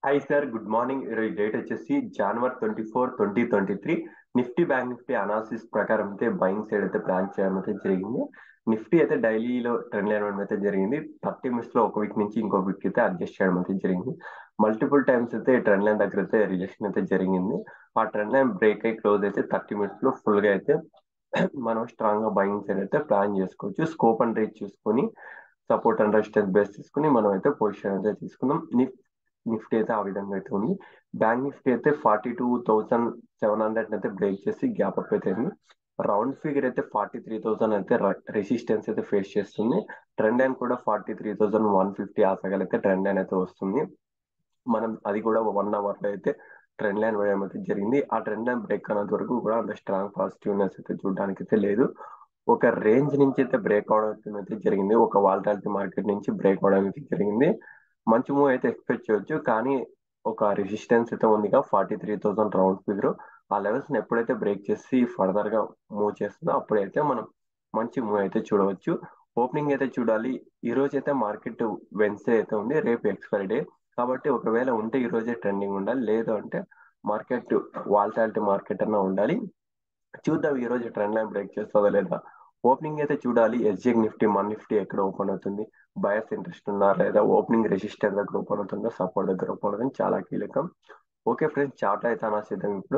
hi sir good morning ఈరోజు date వచ్చేసి జనవరి twenty four twenty twenty three Nifty bank Nifty analysis ప్రకారం అయితే బయింగ్ సైడ్ అయితే ప్లాన్ చేయడం అయితే జరిగింది నిఫ్టీ అయితే డైలీలో ట్రెండ్ లైన్ అయితే జరిగింది థర్టీ మినిట్స్ లో ఒక వీక్ నుంచి ఇంకో వీక్ అయితే అడ్జస్ట్ చేయడం అయితే జరిగింది మల్టిపుల్ టైమ్స్ అయితే ట్రెండ్ లైన్ దగ్గర అయితే రిజెక్షన్ అయితే జరిగింది ఆ ట్రెండ్ లైన్ బ్రేక్ అయి క్లోజ్ అయితే థర్టీ మినిట్స్ లో ఫుల్ గా అయితే మనం స్ట్రాంగ్ గా బయింగ్ సైడ్ అయితే ప్లాన్ చేసుకోవచ్చు స్కోప్ అండ్ రేట్ చూసుకొని సపోర్ట్ అండ్ రెసిస్టెన్స్ బేస్ తీసుకుని మనం అయితే పొజిషన్ అయితే తీసుకుందాం నిఫ్టీ అయితే ఆ విధంగా అయితే ఉంది బ్యాంక్ నిఫ్టీ అయితే forty two thousand seven hundred అయితే బ్రేక్ చేసి గ్యాప్ అప్ అయితే అయింది రౌండ్ ఫిగర్ అయితే ఫార్టీ త్రీ థౌసండ్ అయితే రెసిస్టెన్స్ అయితే ఫేస్ చేస్తుంది ట్రెండ్ లైన్ కూడా forty three thousand one fifty ఆ సగలు అయితే ట్రెండ్ లైన్ అయితే వస్తుంది మనం అది కూడా వన్ అవర్ లో అయితే ట్రెండ్ లైన్ వేయడం అయితే జరిగింది ఆ ట్రెండ్ లైన్ బ్రేక్ అన్నంత వరకు కూడా అంత స్ట్రాంగ్ పాజిటివ్నెస్ అయితే చూడడానికి అయితే లేదు ఒక రేంజ్ నుంచి అయితే బ్రేక్ అవడం అయితే జరిగింది ఒక వాల్టాలిటీ మార్కెట్ నుంచి బ్రేక్ అవడం అయితే జరిగింది మంచి మూవ్ అయితే ఎక్స్పెక్ట్ చేయొచ్చు కానీ ఒక రెసిస్టెన్స్ అయితే ఉందిగా forty three thousand round figure ఆ లెవెల్స్ ని ఎప్పుడైతే బ్రేక్ చేసి ఫర్దర్ గా మూవ్ చేస్తుందో అప్పుడైతే మనం మంచి మూవ్ అయితే చూడవచ్చు ఓపెనింగ్ అయితే చూడాలి ఈ రోజు అయితే మార్కెట్ వెన్స్డే అయితే ఉంది రేపు ఎక్స్పైరీ డే కాబట్టి ఒకవేళ ఉంటే ఈ రోజే ట్రెండింగ్ ఉండాలి లేదు అంటే మార్కెట్ వాల్టాలిటీ మార్కెట్ అన్న ఉండాలి చూద్దాం ఈ రోజు ట్రెండ్ లైన్ బ్రేక్ చేస్తుందా లేదా ఓపెనింగ్ అయితే చూడాలి ఎస్జీ నిఫ్టీ మన్ నిఫ్టీ ఎక్కడ ఓపెన్ అవుతుంది బయర్స్ ఇంట్రెస్ట్ ఉన్నారా లేదా ఓపెనింగ్ రెసిస్టర్ దగ్గర ఓపెన్ అవుతుందా సపోర్ట్ దగ్గర ఓపెన్ అవుతుంది చాలా కీలకం ఓకే ఫ్రెండ్స్ చార్ట్ అయితే అనాసిద్దాం ఇప్పుడు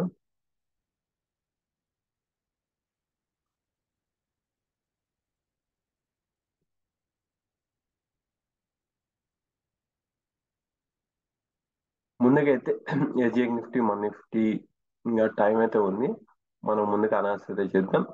ముందుగా అయితే ఎస్జీ నిఫ్టీ మన్ నిఫ్టీ ఇంకా టైం అయితే ఉంది మనం ముందుగా అనాలిసిస్ అయితే చేద్దాం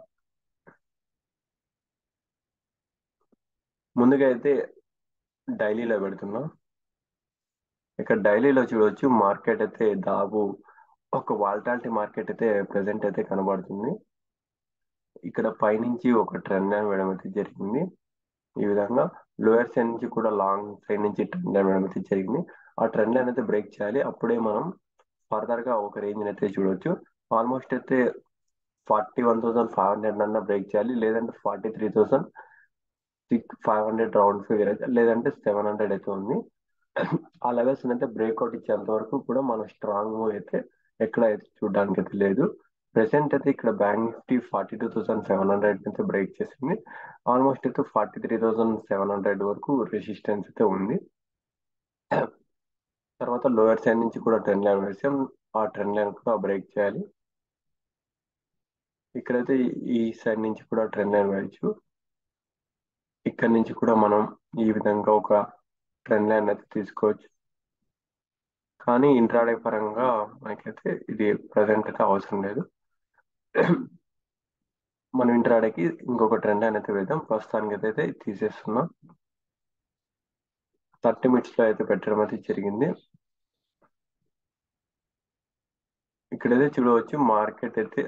ముందుగా అయితే డైలీలో పెడుతున్నాం ఇక్కడ డైలీలో చూడవచ్చు మార్కెట్ అయితే దాదాపు ఒక వాల్టాలిటీ మార్కెట్ అయితే ప్రెసెంట్ అయితే కనబడుతుంది ఇక్కడ పైనుంచి ఒక ట్రెండ్ లైన్ వేయడం అయితే జరిగింది ఈ విధంగా లోయర్ సైడ్ నుంచి కూడా లాంగ్ సైడ్ నుంచి ట్రెండ్ లైన్ వేయడం అయితే జరిగింది ఆ ట్రెండ్ లైన్ అయితే బ్రేక్ చేయాలి అప్పుడే మనం ఫర్దర్ గా ఒక రేంజ్ అయితే చూడవచ్చు ఆల్మోస్ట్ అయితే forty one thousand five hundred అన్న బ్రేక్ చేయాలి లేదంటే forty three thousand six five hundred round figure అయితే లేదంటే సెవెన్ హండ్రెడ్ అయితే ఉంది ఆ లెవెల్స్ అయితే బ్రేక్అవుట్ ఇచ్చేంత వరకు కూడా మనం స్ట్రాంగ్ మూవ్ అయితే ఎక్కడ అయితే చూడడానికి అయితే లేదు ప్రెసెంట్ అయితే ఇక్కడ bank Nifty forty two thousand seven hundred అయితే బ్రేక్ చేసింది ఆల్మోస్ట్ అయితే forty three thousand seven hundred వరకు రెసిస్టెన్స్ అయితే ఉంది తర్వాత లోయర్ సైడ్ నుంచి కూడా ట్రెండ్ లైన్ వేసాం ఆ ట్రెండ్ లైన్ కూడా బ్రేక్ చేయాలి ఇక్కడైతే ఈ సైడ్ నుంచి కూడా ట్రెండ్ లైన్ వేయచ్చు ఇక్కడ నుంచి కూడా మనం ఈ విధంగా ఒక ట్రెండ్ లైన్ అయితే తీసుకోవచ్చు కానీ ఇంట్రాడే పరంగా మనకైతే ఇది ప్రజెంట్ అయితే అవసరం లేదు మనం ఇంట్రాడేకి ఇంకొక ట్రెండ్ లైన్ అయితే వేద్దాం ప్రస్తుతానికి అయితే తీసేస్తున్నాం థర్టీ మినిట్స్ లో అయితే పెట్టడం అయితే జరిగింది ఇక్కడైతే చూడవచ్చు మార్కెట్ అయితే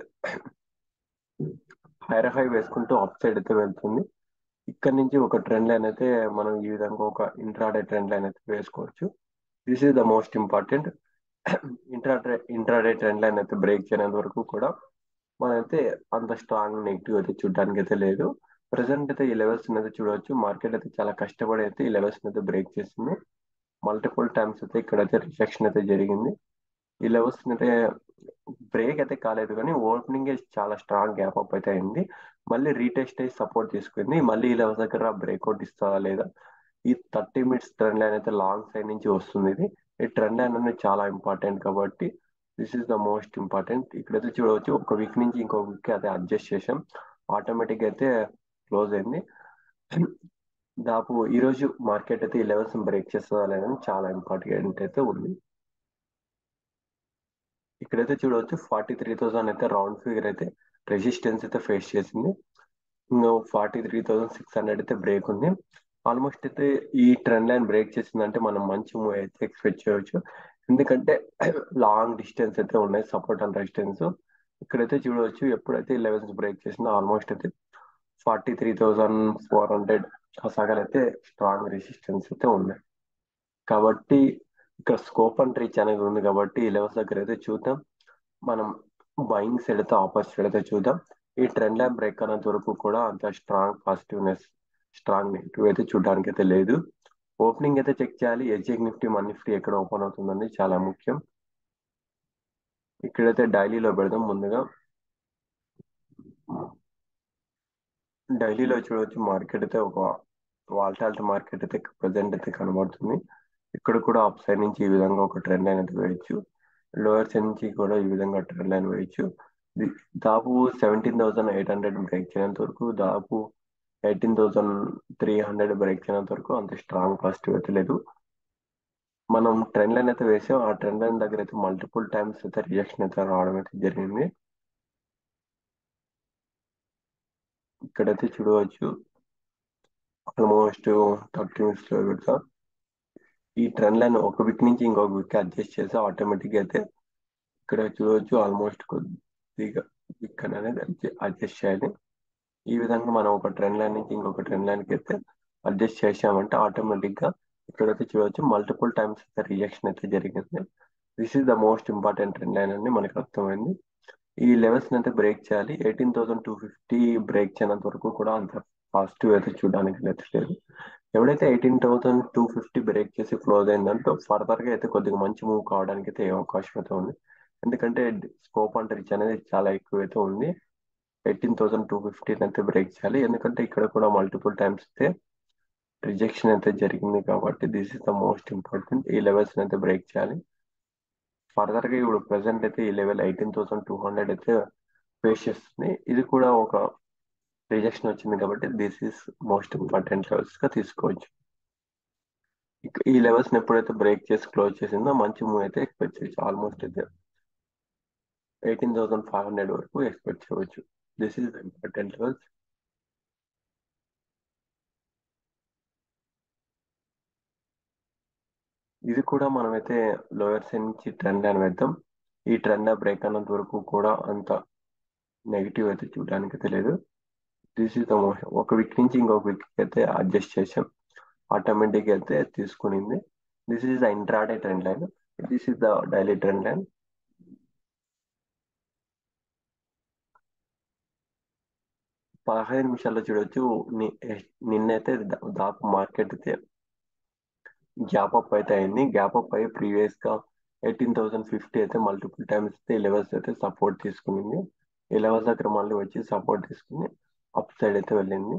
హైర్ హై వేసుకుంటూ అప్ సైడ్ అయితే వెళ్తుంది ఇక్కడ నుంచి ఒక ట్రెండ్ లైన్ అయితే మనం ఈ విధంగా ఒక ఇంట్రాడే ట్రెండ్ లైన్ అయితే వేసుకోవచ్చు this is the most important intraday intraday trend line అయితే బ్రేక్ చేయనంత వరకు కూడా మనైతే అంత స్ట్రాంగ్ నెగిటివ్ అయితే చూడడానికి అయితే లేదు ప్రజెంట్ అయితే ఈ లెవెల్స్ అయితే చూడవచ్చు మార్కెట్ అయితే చాలా కష్టపడి అయితే ఈ లెవెల్స్ అయితే బ్రేక్ చేసింది మల్టిపుల్ టైమ్స్ అయితే ఇక్కడైతే రిజెక్షన్ అయితే జరిగింది ఈ లెవెల్స్ అయితే బ్రేక్ అయితే కాలేదు కానీ ఓపెనింగ్ చాలా స్ట్రాంగ్ గ్యాప్ అప్ అయితే అయింది మళ్ళీ రీటెస్ట్ అయ్యి సపోర్ట్ తీసుకుంది మళ్ళీ ఈ లెవెల్స్ దగ్గర బ్రేక్అవుట్ ఇస్తుందా లేదా ఈ థర్టీ మినిట్స్ ట్రెండ్ లైన్ అయితే లాంగ్ సైడ్ నుంచి వస్తుంది ఇది ఈ ట్రెండ్ లైన్ అనేది చాలా ఇంపార్టెంట్ కాబట్టి this is the most important ఇక్కడైతే చూడవచ్చు ఒక వీక్ నుంచి ఇంకో వీక్ అయితే అడ్జస్ట్ చేసాం ఆటోమేటిక్ అయితే క్లోజ్ అయింది దాపు ఈ రోజు మార్కెట్ అయితే ఈ లెవెల్స్ బ్రేక్ చేస్తుందా లేదని చాలా ఇంపార్టెంట్ అయితే ఉంది ఇక్కడైతే చూడవచ్చు ఫార్టీ త్రీ థౌసండ్ అయితే రౌండ్ ఫిగర్ అయితే రెసిస్టెన్స్ అయితే ఫేస్ చేసింది forty three thousand six hundred అయితే బ్రేక్ ఉంది ఆల్మోస్ట్ అయితే ఈ ట్రెండ్ లైన్ బ్రేక్ చేసిందంటే మనం మంచి మూవ్ అయితే ఎక్స్పెక్ట్ చేయవచ్చు ఎందుకంటే లాంగ్ డిస్టెన్స్ అయితే ఉన్నాయి సపోర్ట్ అండ్ రెసిస్టెన్స్ ఇక్కడైతే చూడవచ్చు ఎప్పుడైతే ఈ లెవెల్స్ బ్రేక్ చేసిందో ఆల్మోస్ట్ అయితే forty three thousand four hundred ఆ సగలు అయితే స్ట్రాంగ్ రెసిస్టెన్స్ అయితే ఉన్నాయి కాబట్టి ఇక్కడ స్కోప్ అండ్ రీచ్ అనేది ఉంది కాబట్టి ఈ లెవెల్స్ దగ్గర అయితే చూద్దాం మనం బయింగ్ సైడ్ అయితే ఆపోజిట్ అయితే చూద్దాం ఈ ట్రెండ్ లైన్ బ్రేక్ అనేంత వరకు కూడా అంత స్ట్రాంగ్ పాజిటివ్నెస్ స్ట్రాంగ్ నెగిటివ్ అయితే చూడడానికి అయితే లేదు ఓపెనింగ్ అయితే చెక్ చేయాలి ఎస్జిఎక్ నిఫ్టీ వన్ నిఫ్టీ ఎక్కడ ఓపెన్ అవుతుందని చాలా ముఖ్యం ఇక్కడైతే డైలీలో పెడదాం ముందుగా డైలీలో చూడవచ్చు మార్కెట్ అయితే ఒక వాల్టాలిటీ మార్కెట్ అయితే ప్రజెంట్ అయితే కనబడుతుంది ఇక్కడ కూడా అప్ సైడ్ నుంచి ఈ విధంగా ఒక ట్రెండ్ లైన్ అయితే వేయచ్చు లోయర్ సైడ్ నుంచి కూడా ఈ విధంగా ట్రెండ్ లైన్ వేయచ్చు ది- దాదాపు seventeen thousand eight hundred break చేయనంత వరకు దాదాపు eighteen thousand three hundred break చేయనంత వరకు అంత స్ట్రాంగ్ పాజిటివ్ అయితే లేదు మనం ట్రెండ్ లైన్ అయితే వేసాం ఆ ట్రెండ్ లైన్ దగ్గర అయితే మల్టిపుల్ టైమ్స్ అయితే రియాక్షన్ అయితే రావడం అయితే జరిగింది ఇక్కడైతే చూడవచ్చు ఆల్మోస్ట్ థర్టీ మినిట్స్ లో పెడతా ఈ ట్రెండ్ లైన్ ఒక వీక్ నుంచి ఇంకొక వీక్ అడ్జస్ట్ చేస్తే ఆటోమేటిక్ అయితే ఇక్కడ చూడవచ్చు ఆల్మోస్ట్ కొద్దిగా వీక్ అనేది అడ్జస్ట్ చేయాలి ఈ విధంగా మనం ఒక ట్రెండ్ లైన్ నుంచి ఇంకొక ట్రెండ్ లైన్ కి అయితే అడ్జస్ట్ చేసామంటే ఆటోమేటిక్ గా ఇక్కడైతే చూడవచ్చు మల్టిపుల్ టైమ్స్ అయితే రియాక్షన్ అయితే జరిగింది this is the most important trend line అని మనకు అర్థమైంది ఈ లెవెల్స్ అయితే బ్రేక్ చేయాలి eighteen thousand two fifty break చేయనంత వరకు కూడా అంత పాజిటివ్ అయితే చూడడానికి అయితే లేదు ఎవడైతే eighteen thousand two fifty break చేసి క్లోజ్ అయిందంటే ఫర్దర్ గా అయితే కొద్దిగా మంచి మూవ్ కావడానికి అయితే ఏ అవకాశం అయితే ఉంది ఎందుకంటే స్కోప్ అండ్ రీచ్ అనేది చాలా ఎక్కువ అయితే ఉంది ఎయిటీన్ థౌసండ్ టూ ఫిఫ్టీన్ అయితే బ్రేక్ చేయాలి ఎందుకంటే ఇక్కడ కూడా మల్టిపుల్ టైమ్స్ అయితే రిజెక్షన్ అయితే జరిగింది కాబట్టి this is the most important ఈ లెవెల్స్ అయితే బ్రేక్ చేయాలి ఫర్దర్ గా ఇప్పుడు ప్రెసెంట్ అయితే ఈ level eighteen thousand two hundred అయితే ఫేస్ చేస్తుంది ఇది కూడా ఒక రిజెక్షన్ వచ్చింది కాబట్టి this is most important levels గా తీసుకోవచ్చు ఇక ఈ లెవెల్స్ ఎప్పుడైతే బ్రేక్ చేసి క్లోజ్ చేసిందో మంచి మూవ్ అయితే ఎక్స్పెక్ట్ చేయొచ్చు ఆల్మోస్ట్ అయితే ఎయిటీన్ థౌసండ్ ఫైవ్ హండ్రెడ్ వరకు ఎక్స్పెక్ట్ చేయవచ్చు దిస్ ఈస్ ఇంపార్టెంట్ లెవెల్స్ ఇది కూడా మనమైతే లోయర్ సైడ్ నుంచి ట్రెండ్ అని వేద్దాం ఈ ట్రెండ్ బ్రేక్ అన్నంత వరకు కూడా అంత నెగిటివ్ అయితే చూడడానికి అయితే లేదు దిస్ ఇస్ ద మోషన్ ఒక వీక్ నుంచి ఇంకొక వీక్ అయితే అడ్జస్ట్ చేసాం ఆటోమేటిక్ అయితే తీసుకునింది this is the intraday trend line this is the daily trend line పదహైదు నిమిషాల్లో చూడొచ్చు ని- నిన్నైతే దా- దాదాపు మార్కెట్ అయితే గ్యాప్ అప్ అయితే అయింది గ్యాప్ అప్ అయ్యి ప్రీవియస్ గా ఎయిటీన్ థౌసండ్ ఫిఫ్టీ అయితే మల్టిపుల్ టైమ్స్ అయితే లెవెల్స్ అయితే సపోర్ట్ తీసుకునింది ఈ లెవెల్స్ దగ్గర మళ్ళీ వచ్చి సపోర్ట్ తీసుకుని అప్ సైడ్ అయితే వెళ్ళింది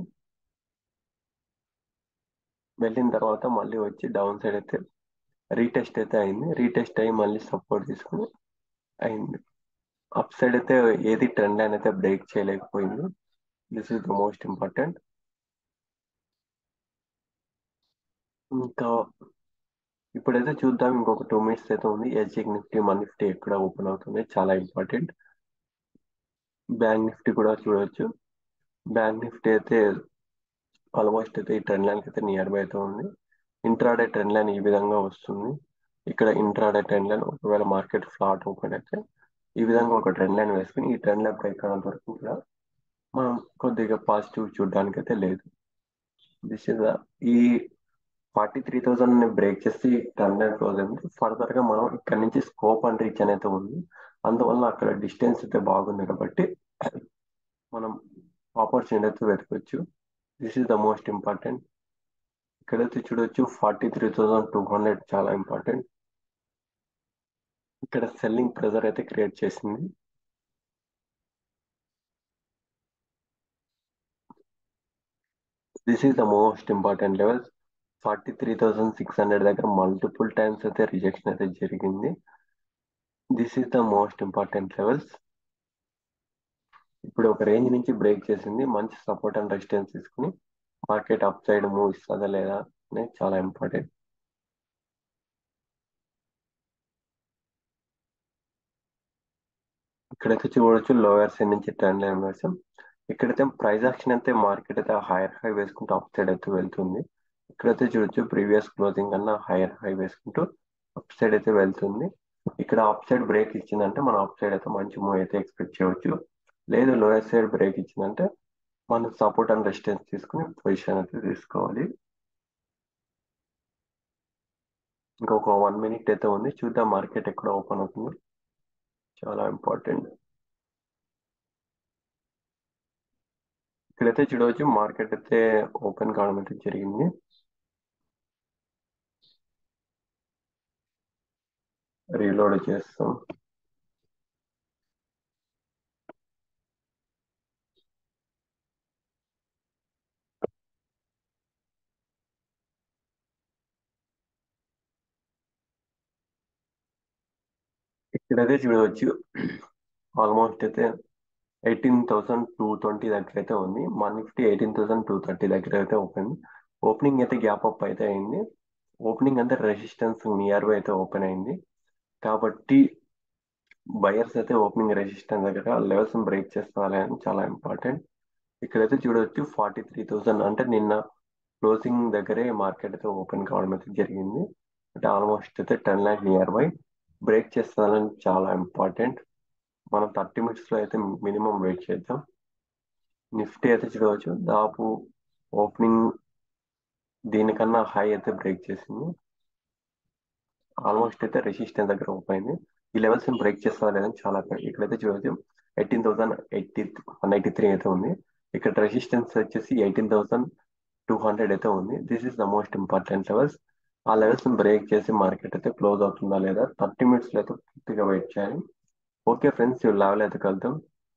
వెళ్ళిన తర్వాత మళ్ళీ వచ్చి డౌన్ సైడ్ అయితే రీటెస్ట్ అయితే అయింది రీటెస్ట్ అయ్యి మళ్ళీ సపోర్ట్ తీసుకుని అయింది అప్ సైడ్ అయితే ఏది ట్రెండ్ లైన్ అయితే బ్రేక్ చేయలేకపోయింది this is the most important ఇంకా ఇప్పుడైతే చూద్దాం ఇంకొక టూ మినిట్స్ అయితే ఉంది ఎస్జిక్ నిఫ్టీ వన్ నిఫ్టీ ఎక్కడ ఓపెన్ అవుతుంది చాలా ఇంపార్టెంట్ బ్యాంక్ నిఫ్టీ కూడా చూడొచ్చు బ్యాంక్ నిఫ్టీ అయితే ఆల్మోస్ట్ అయితే ఈ ట్రెండ్ లైన్ అయితే నియర్ బై అయితే ఉంది ఇంట్రాడే ట్రెండ్ లైన్ ఈ విధంగా వస్తుంది ఇక్కడ ఇంట్రాడే ట్రెండ్ లైన్ ఒకవేళ మార్కెట్ ఫ్లాట్ ఓపెన్ అయితే ఈ విధంగా ఒక ట్రెండ్ లైన్ వేసుకుని ఈ ట్రెండ్ లైన్ బ్రేక్ అయినంత వరకు కూడా మనం కొద్దిగా పాజిటివ్ చూడడానికి అయితే లేదు దిస్ ఇస్ ఈ ఫార్టీ త్రీ థౌసండ్ బ్రేక్ చేసి ట్రెండ్ లైన్ క్లోజ్ అయింది ఫర్దర్ గా మనం ఇక్కడ నుంచి స్కోప్ అండ్ రీచ్ అనేది ఉంది అందువల్ల అక్కడ డిస్టెన్స్ అయితే బాగుంది కాబట్టి మనం ఆపర్చునిటీ అయితే వెతకొచ్చు this is the most important ఇక్కడైతే చూడొచ్చు forty three thousand two hundred చాలా ఇంపార్టెంట్ ఇక్కడ సెల్లింగ్ ప్రెజర్ అయితే క్రియేట్ చేసింది this is the most important levels forty three thousand six hundred దగ్గర మల్టిపుల్ టైమ్స్ అయితే రిజెక్షన్ అయితే జరిగింది this is the most important levels ఇప్పుడు ఒక రేంజ్ నుంచి బ్రేక్ చేసింది మంచి సపోర్ట్ అండ్ రెసిస్టెన్స్ తీసుకుని మార్కెట్ అప్ సైడ్ మూవ్ ఇస్తుందా లేదా అనేది చాలా ఇంపార్టెంట్ ఇక్కడైతే చూడవచ్చు లోయర్ సైడ్ నుంచి ట్రెండ్ లైన్ వేసాం ఇక్కడైతే ప్రైస్ యాక్షన్ అయితే మార్కెట్ అయితే హైయర్ హై వేసుకుంటూ అప్ సైడ్ అయితే వెళ్తుంది ఇక్కడైతే చూడొచ్చు ప్రీవియస్ క్లోజింగ్ కన్నా హైయర్ హై వేసుకుంటూ అప్ సైడ్ అయితే వెళ్తుంది ఇక్కడ అప్ సైడ్ బ్రేక్ ఇచ్చిందంటే మనం అప్ సైడ్ అయితే మంచి మూవ్ అయితే ఎక్స్పెక్ట్ చేయవచ్చు లేదు లోయర్ సైడ్ బ్రేక్ ఇచ్చిందంటే మనం సపోర్ట్ అండ్ రెసిస్టెన్స్ తీసుకుని పొజిషన్ అయితే తీసుకోవాలి ఇంకొక వన్ మినిట్ అయితే ఉంది చూద్దాం మార్కెట్ ఎక్కడ ఓపెన్ అవుతుంది చాలా ఇంపార్టెంట్ ఇక్కడైతే చూడవచ్చు మార్కెట్ అయితే ఓపెన్ కావడం అయితే జరిగింది రీలోడ్ చేస్తాం ఇక్కడైతే చూడవచ్చు ఆల్మోస్ట్ అయితే ఎయిటీన్ థౌసండ్ టూ ట్వంటీ దగ్గర అయితే ఉంది one Nifty eighteen thousand two thirty దగ్గర అయితే ఓపెన్ ఓపెనింగ్ అయితే గ్యాప్ అప్ అయితే అయింది ఓపెనింగ్ అంతా రెసిస్టెన్స్ నియర్ బై అయితే ఓపెన్ అయింది కాబట్టి బయర్స్ అయితే ఓపెనింగ్ రెసిస్టెన్స్ దగ్గర లెవెల్స్ బ్రేక్ చేసుకోవాలి అని చాలా ఇంపార్టెంట్ ఇక్కడైతే చూడవచ్చు ఫార్టీ త్రీ థౌసండ్ అంటే నిన్న క్లోజింగ్ దగ్గరే మార్కెట్ అయితే ఓపెన్ కావడం అయితే జరిగింది అంటే ఆల్మోస్ట్ అయితే ten lakh nearby break చేస్తానని చాలా ఇంపార్టెంట్ మనం థర్టీ మినిట్స్ లో అయితే మినిమం వెయిట్ చేద్దాం నిఫ్టీ అయితే చూడవచ్చు దాపు ఓపెనింగ్ దీనికన్నా హై అయితే బ్రేక్ చేసింది ఆల్మోస్ట్ అయితే రెసిస్టెన్స్ దగ్గర ఓపెన్ అయింది ఈ లెవెల్స్ బ్రేక్ చేస్తా లేదని చాలా ఇక్కడైతే చూడవచ్చు eighteen thousand eighty one eighty three అయితే ఉంది ఇక్కడ రెసిస్టెన్స్ వచ్చేసి ఎయిటీన్ థౌసండ్ టూ హండ్రెడ్ అయితే ఉంది this is the most important levels ఆ లెవెల్స్ బ్రేక్ చేసి మార్కెట్ అయితే క్లోజ్ అవుతుందా లేదా థర్టీ మినిట్స్ లో అయితే పూర్తిగా వెయిట్ చేయాలి ఓకే ఫ్రెండ్స్ ఈ లెవెల్ అయితే కలుద్దాం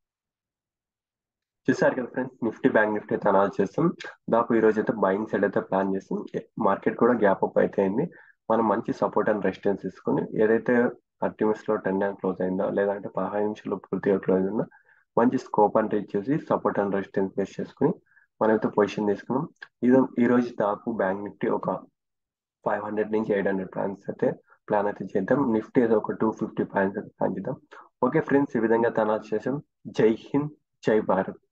చూసారు కదా ఫ్రెండ్స్ నిఫ్టీ బ్యాంక్ నిఫ్టీ అయితే అనౌన్స్ చేస్తాం దాపు ఈ రోజు అయితే బయింగ్ సైడ్ అయితే ప్లాన్ చేస్తాం మార్కెట్ కూడా గ్యాప్ అప్ అయితే అయింది మనం మంచి సపోర్ట్ అండ్ రెసిస్టెన్స్ తీసుకుని ఏదైతే థర్టీ మినిట్స్ లో టెన్ అండ్ క్లోజ్ అయిందో లేదంటే పదహారు నిమిషాలు పూర్తిగా క్లోజ్ అయిందో మంచి స్కోప్ అండ్ రీచ్ చేసి సపోర్ట్ అండ్ రెసిస్టెన్స్ బేస్ చేసుకుని మనమైతే పొజిషన్ తీసుకున్నాం ఇది ఈ రోజు దాపు బ్యాంక్ నిఫ్టీ ఒక ఫైవ్ హండ్రెడ్ నుంచి ఎయిట్ హండ్రెడ్ ప్లాన్స్ అయితే ప్లాన్ అయితే చేద్దాం నిఫ్టీ అయితే ఒక టూ ఫిఫ్టీ ప్లాన్స్ అయితే ప్లాన్ చేద్దాం ఓకే ఫ్రెండ్స్ ఈ విధంగా తనాజ్ చేసాం జై హింద్ జై భారత్